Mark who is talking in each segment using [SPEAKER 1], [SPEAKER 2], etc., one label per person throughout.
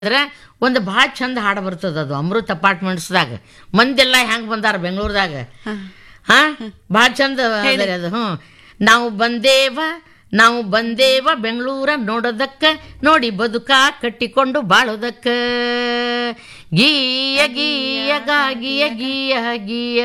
[SPEAKER 1] ಅಂದ್ರೆ ಒಂದು ಭಾಳ ಚಂದ ಹಾಡು ಬರ್ತದ ಅದು ಅಮೃತ್ ಅಪಾರ್ಟ್ಮೆಂಟ್ಸ್ದಾಗ ಮಂದೆಲ್ಲ ಹೆಂಗ್ ಬಂದಾರ ಬೆಂಗಳೂರದಾಗ ಹಾ ಭಾಳ ಚಂದ ಅದರಿ ಅದು ಹ್ಞೂ ನಾವು ಬಂದೇವ ನಾವು ಬಂದೇವ ಬೆಂಗಳೂರ ನೋಡೋದಕ್ಕ ನೋಡಿ ಬದುಕ ಕಟ್ಟಿಕೊಂಡು ಬಾಳೋದಕ್ಕ ಗೀಯ ಗೀಯ ಗಾಗಿಯ ಗೀಯ ಗೀಯ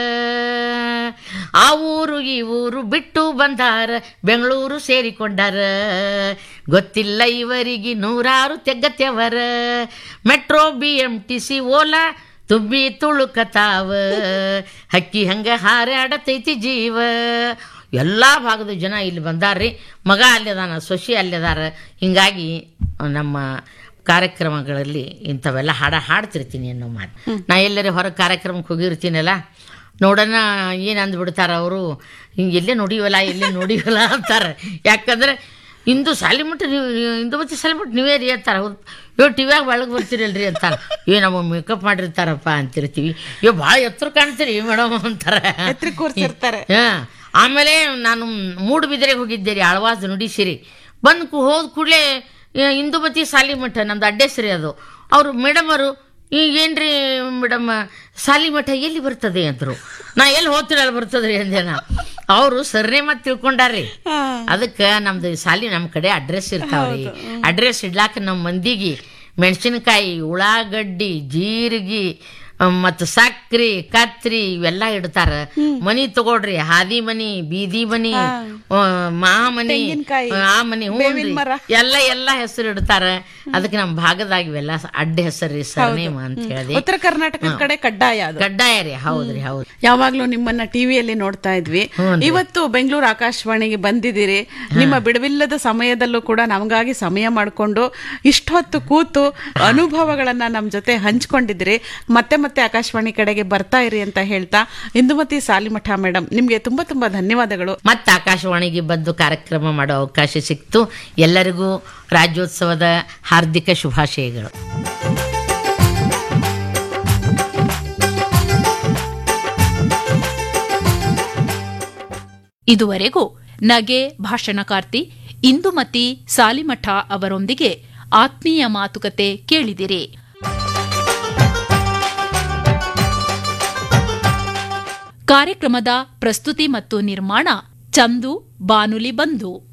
[SPEAKER 1] ಆ ಊರು ಈ ಊರು ಬಿಟ್ಟು ಬಂದಾರ ಬೆಂಗಳೂರು ಸೇರಿಕೊಂಡಾರ ಗೊತ್ತಿಲ್ಲ ಇವರಿಗೆ ನೂರಾರು ತೆಗ್ಗತ್ಯವರ metro B M T C ಓಲಾ ತುಂಬಿ ತುಳುಕತಾವ ಹಕ್ಕಿ ಹಂಗ ಹಾರಾಡತೈತಿ ಜೀವ ಎಲ್ಲ ಭಾಗದ ಜನ ಇಲ್ಲಿ ಬಂದಾರ್ರಿ ಮಗ ಅಲ್ಲಿದಾನ ಸೊಸಿ ಅಲ್ಲಿದಾರ ಹಿಂಗಾಗಿ ನಮ್ಮ ಕಾರ್ಯಕ್ರಮಗಳಲ್ಲಿ ಇಂಥವೆಲ್ಲ ಹಾಡ ಹಾಡ್ತಿರ್ತೀನಿ ಅನ್ನೋ ಮಾತು ನಾ ಎಲ್ಲರೇ ಹೊರಗೆ ಕಾರ್ಯಕ್ರಮಕ್ಕೆ ಹೋಗಿರ್ತೀನಲ್ಲ ನೋಡೋಣ ಏನು ಅಂದ್ಬಿಡ್ತಾರ ಅವರು ಹಿಂಗೆ ಎಲ್ಲೇ ನೋಡಿವಲ್ಲ ಎಲ್ಲೇ ನೋಡಿವಲ್ಲ ಅಂತಾರೆ ಯಾಕಂದ್ರೆ ಇಂದು ಸಾಲಿಮಠ ನೀವು ಇಂದು ಮತ್ತೆ ಸಾಲಿಮಠ ನೀವೇ ರೀ ಅಂತಾರೆ ಹೌದು ಯೋ ಟಿವ್ಯಾಗ ಒಳಗೆ ಬರ್ತೀರಲ್ರಿ ಅಂತಾರೆ ಏ ನಮ್ಮ ಮೇಕಪ್ ಮಾಡಿರ್ತಾರಪ್ಪ ಅಂತಿರ್ತೀವಿ ಯೋ ಭಾಳ ಎತ್ತರ ಕಾಣ್ತೀರಿ ಮೇಡಮ್ ಅಂತಾರೆ
[SPEAKER 2] ಎತ್ರಕ್ಕೆ ಕೂರ್ಸಿರ್ತಾರೆ
[SPEAKER 1] ಹಾ ಆಮೇಲೆ ನಾನು ಮೂಡುಬಿದಿರೆಗೆ ಹೋಗಿದ್ದೆ ರೀ ಆಳ್ವಾಸ್ ನುಡಿಸಿರಿ ಬಂದು ಕು ಹೋದ ಕೂಡಲೇ ಇಂದುಮತಿ ಸಾಲಿಮಠ ನಮ್ದು ಅಡ್ಡೆಸ್ರಿ ಅದು ಅವರು ಮೇಡಮ್ ಅವರು ಈಗ ಏನ್ರಿ ಮೇಡಮ್ ಸಾಲಿಮಠ ಎಲ್ಲಿ ಬರ್ತದೆ ಅಂದರು ನಾ ಎಲ್ಲಿ ಹೋಗ್ತೀರ ಅಲ್ಲಿ ಬರ್ತದ್ರಿ ಅಂದೆ ನಾ ಅವರು ಸರ್ನೇ ಮತ್ತೆ ತಿಳ್ಕೊಂಡಾರ್ರಿ ಅದಕ್ಕೆ ನಮ್ದು ಸಾಲಿ ನಮ್ಮ ಕಡೆ ಅಡ್ರೆಸ್ ಇರ್ತಾವ್ರಿ ಅಡ್ರೆಸ್ ಇಡ್ಲಾಕ ನಮ್ಮ ಮಂದಿಗೆ ಮೆಣಸಿನಕಾಯಿ ಉಳ್ಳಾಗಡ್ಡಿ ಜೀರಿಗೆ ಮತ್ತು ಸಕ್ರಿ ಕತ್ರಿ ಇವೆಲ್ಲ ಇಡ್ತಾರ ಮನಿ ತಗೊಳ್ರಿ ಹಾದಿ ಮನಿ ಬೀದಿ ಮನಿ ಆ, ಮಾ ಮನಿ
[SPEAKER 2] ತೆಂಗಿನ್ಕಾಯಿ,
[SPEAKER 1] ಆ ಮನಿ ಹ್ಞೂನ್ರಿ.
[SPEAKER 2] ಮರ.
[SPEAKER 1] ಎಲ್ಲ ಎಲ್ಲ ಹೆಸರು ಇಡ್ತಾರ ಅದಕ್ಕೆ ನಮ್ಮ ಭಾಗದಾಗ ಇವೆಲ್ಲ ಅಡ್ಡ ಹೆಸರು ಸರ್ನೇಮ್ ಅಂತ ಹೇಳಿ
[SPEAKER 2] ಉತ್ತರ ಕರ್ನಾಟಕದ ಕಡೆ ಕಡ್ಡಾಯ ಅದು
[SPEAKER 1] ಕಡ್ಡಾಯ ರೀ ಹೌದ್ರಿ ಹೌದು
[SPEAKER 2] ಯಾವಾಗ್ಲೂ ನಿಮ್ಮನ್ನ ಟಿವಿಯಲ್ಲಿ ನೋಡ್ತಾ ಇದ್ವಿ ಇವತ್ತು ಬೆಂಗಳೂರು ಆಕಾಶವಾಣಿಗೆ ಬಂದಿದ್ದೀರಿ ನಿಮ್ಮ ಬಿಡುವಿಲ್ಲದ ಸಮಯದಲ್ಲೂ ಕೂಡ ನಮಗಾಗಿ ಸಮಯ ಮಾಡಿಕೊಂಡು ಇಷ್ಟೊತ್ತು ಕೂತು ಅನುಭವಗಳನ್ನ ನಮ್ಮ ಜೊತೆ ಹಂಚ್ಕೊಂಡಿದ್ರಿ ಮತ್ತೆ ಮತ್ತೆ ಆಕಾಶವಾಣಿ ಕಡೆಗೆ ಬರ್ತಾ ಇರಿ ಅಂತ ಹೇಳ್ತಾ ಇಂದುಮತಿ ಸಾಲಿಮಠ ಮೇಡಮ್ ನಿಮ್ಗೆ ತುಂಬಾ ತುಂಬಾ ಧನ್ಯವಾದಗಳು
[SPEAKER 1] ಮತ್ತೆ ಆಕಾಶವಾಣಿಗೆ ಬಂದು ಕಾರ್ಯಕ್ರಮ ಮಾಡೋ ಅವಕಾಶ ಸಿಕ್ತು ಎಲ್ಲರಿಗೂ ರಾಜ್ಯೋತ್ಸವದ ಹಾರ್ದಿಕ ಶುಭಾಶಯಗಳು
[SPEAKER 3] ಇದುವರೆಗೂ ನಗೆ ಭಾಷಣಕಾರ್ತಿ ಇಂದುಮತಿ ಸಾಲಿಮಠ ಅವರೊಂದಿಗೆ ಆತ್ಮೀಯ ಮಾತುಕತೆ ಕೇಳಿದಿರಿ ಕಾರ್ಯಕ್ರಮದ ಪ್ರಸ್ತುತಿ ಮತ್ತು ನಿರ್ಮಾಣ ಚಂದು ಬಾನುಲಿ ಬಂಧು